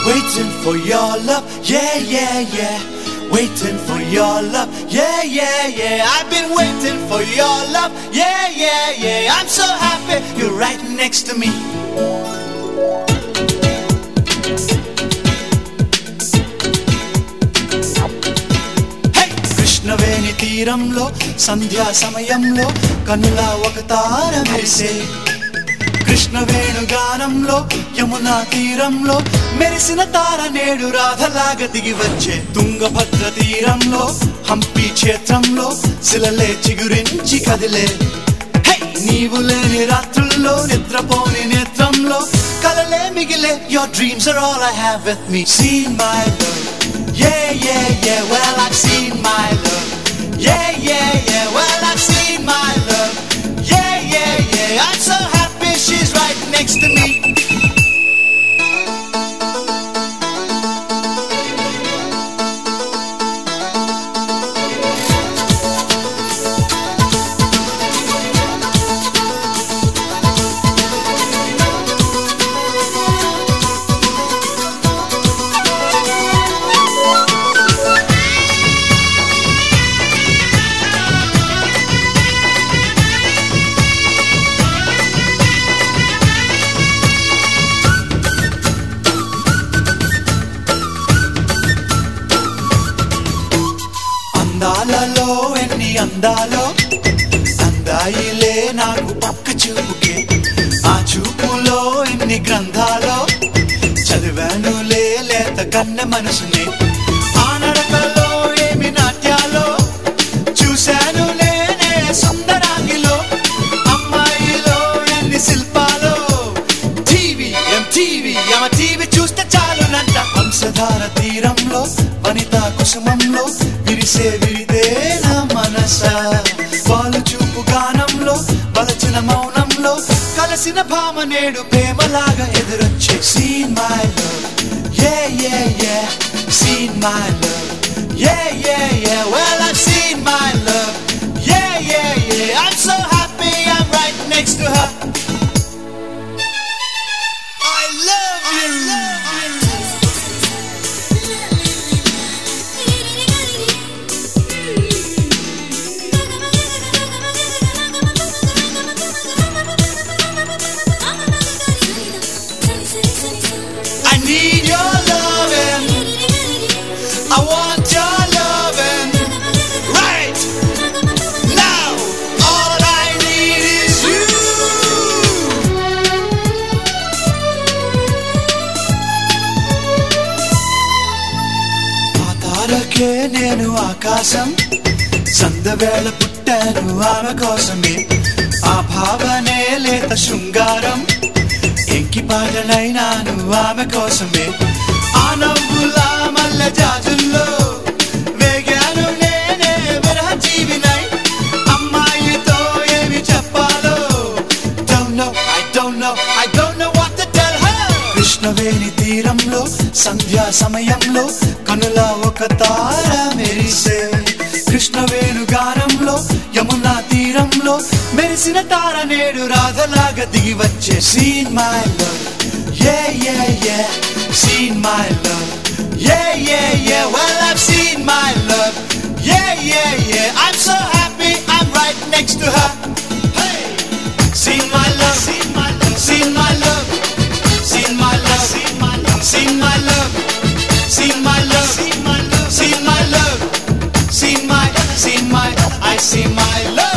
Waiting for your love, yeah, yeah, yeah. Waiting for your love, yeah, yeah, yeah. I've been waiting for your love, yeah, yeah, yeah. I'm so happy you're right next to me. హే! కృష్ణవేణి తీరంలో సంధ్యా సమయంలో కనుల ఒక తార మెరిసే కృష్ణవేణు గానంలో యమునా తీరంలో మెరిసిన తార నేడు రాధలాగా దిగి వచ్చే తుంగభద్ర తీరంలో హంపి క్షేత్రంలో శిలలే చిగురించి కదిలే హే! నీవు లేని రాత్రుల్లో నిద్రపోని నేత్రంలో కలలే మిగిలే your dreams are all I have with me seen my love Yeah, yeah, yeah, well I've seen my love Yeah, yeah, yeah, well I've seen my love Yeah, yeah, yeah, I'm so happy she's right next to me అందాలలో ఎన్ని అందాలో అందాయిలే నాకు ఒక్క చూపుకే ఆ చూపులో ఎన్ని గ్రంథాలో చదివానులే లేత కన్న మనసునే ఆ నడకలో ఏమి నాట్యాలో చూశాను నేనే సుందరాంగిలో అమ్మాయిలో ఎన్ని శిల్పాలో TV M TV M TV చూస్తే చాలునంట వంశధార తీరంలో వనితా కుసుమంలో విరిసే విరిదే నా మనస వాళ్ళు చూపు గానంలో వలచిన మౌనంలో కలసిన భామ నేడు ప్రేమలాగా ఎదురొచ్చే seen my love yeah yeah yeah seen my love yeah yeah yeah well I seen my love yeah yeah యే I'm so happy I'm right next to her I love you. I need your loving. I want your loving. Right now, all I need is you. ఆ తారకే నేను ఆకాశం సందవేళ పుట్టాను ఆమె కోసమే ఆ భావనే లేత శృంగారం ఎంకి పాటనైనాను ఆమె కోసమే ఆ నవ్వులా మల్ల జాజుల్లో వేగాను నేనే విరహ జీవినై అమ్మాయితో ఏమి చెప్పాలో Don't know, I don't know, I don't know what to tell her Krishnaveni తీరంలో సంధ్యా సమయంలో కనుల ఒక తార మెరిసే కృష్ణవేణు గానంలో యమునా తీరంలో మెరిసిన తార నేడు రాధలాగా దిగి వచ్చే scene my love yeah yeah yeah seen my love yeah yeah yeah well I've seen my love yeah yeah yeah I'm so happy I'm right next to her hey Seen my love, seen my love, seen my love, seen my love, seen my love, seen my love, seen my love, seen my love, seen my love, seen my, seen my, I see my love.